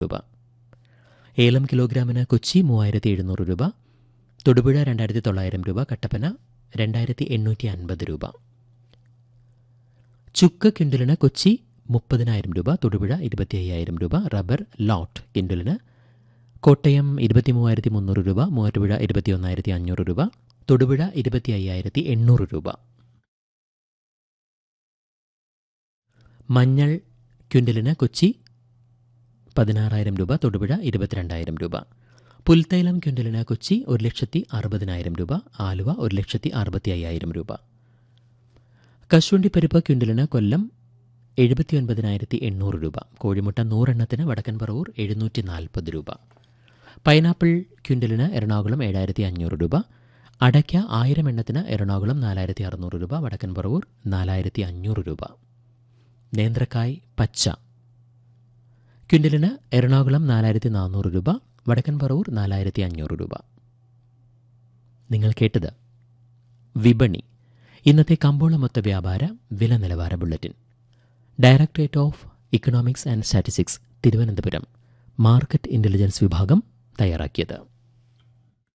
രൂപ ഏലം കിലോഗ്രാമിന് കൊച്ചി മൂവായിരത്തി എഴുന്നൂറ് രൂപ തൊടുപുഴ രണ്ടായിരത്തി തൊള്ളായിരം രൂപ കട്ടപ്പന രണ്ടായിരത്തി എണ്ണൂറ്റി അൻപത് രൂപ ചുക്ക് കിൻഡലിന് കൊച്ചി മുപ്പതിനായിരം രൂപ തൊടുപുഴ ഇരുപത്തി അയ്യായിരം രൂപ റബ്ബർ ലോട്ട് കിൻഡലിന് കോട്ടയം ഇരുപത്തി മൂവായിരത്തി മുന്നൂറ് രൂപ മൂവാറ്റുപുഴ ഇരുപത്തി ഒന്നായിരത്തി അഞ്ഞൂറ് രൂപ തൊടുപുഴ ഇരുപത്തി അയ്യായിരത്തി എണ്ണൂറ് രൂപ മഞ്ഞൾ ക്വിൻ്റലിന് കൊച്ചി പതിനാറായിരം രൂപ തൊടുപുഴ ഇരുപത്തിരണ്ടായിരം രൂപ പുൽത്തൈലം ക്വിൻ്റലിന് കൊച്ചി ഒരു ലക്ഷത്തി അറുപതിനായിരം രൂപ ആലുവ ഒരു ലക്ഷത്തി അറുപത്തി അയ്യായിരം രൂപ കശുവണ്ടിപ്പരിപ്പ് ക്വിൻ്റലിന് കൊല്ലം എഴുപത്തി ഒൻപതിനായിരത്തി എണ്ണൂറ് രൂപ കോഴിമുട്ട നൂറെണ്ണത്തിന് വടക്കൻ പറവൂർ എഴുന്നൂറ്റി നാൽപ്പത് രൂപ പൈനാപ്പിൾ ക്വിൻ്റലിന് എറണാകുളം ഏഴായിരത്തി അഞ്ഞൂറ് രൂപ അടയ്ക്ക ആയിരം എണ്ണത്തിന് എറണാകുളം നാലായിരത്തി അറുന്നൂറ് രൂപ വടക്കൻ പറവൂർ നാലായിരത്തി അഞ്ഞൂറ് രൂപ നേന്ത്രക്കായ് പച്ച ക്വിൻ്റലിന് എറണാകുളം നാലായിരത്തി നാനൂറ് രൂപ വടക്കൻ പറവൂർ നാലായിരത്തി അഞ്ഞൂറ് രൂപ നിങ്ങൾ കേട്ടത് വിപണി ഇന്നത്തെ കമ്പോള മൊത്ത വ്യാപാര വില നിലവാര bulletin directorate of economics and statistics Thiruvananthapuram market intelligence വിഭാഗം തയ്യാറാക്കിയത്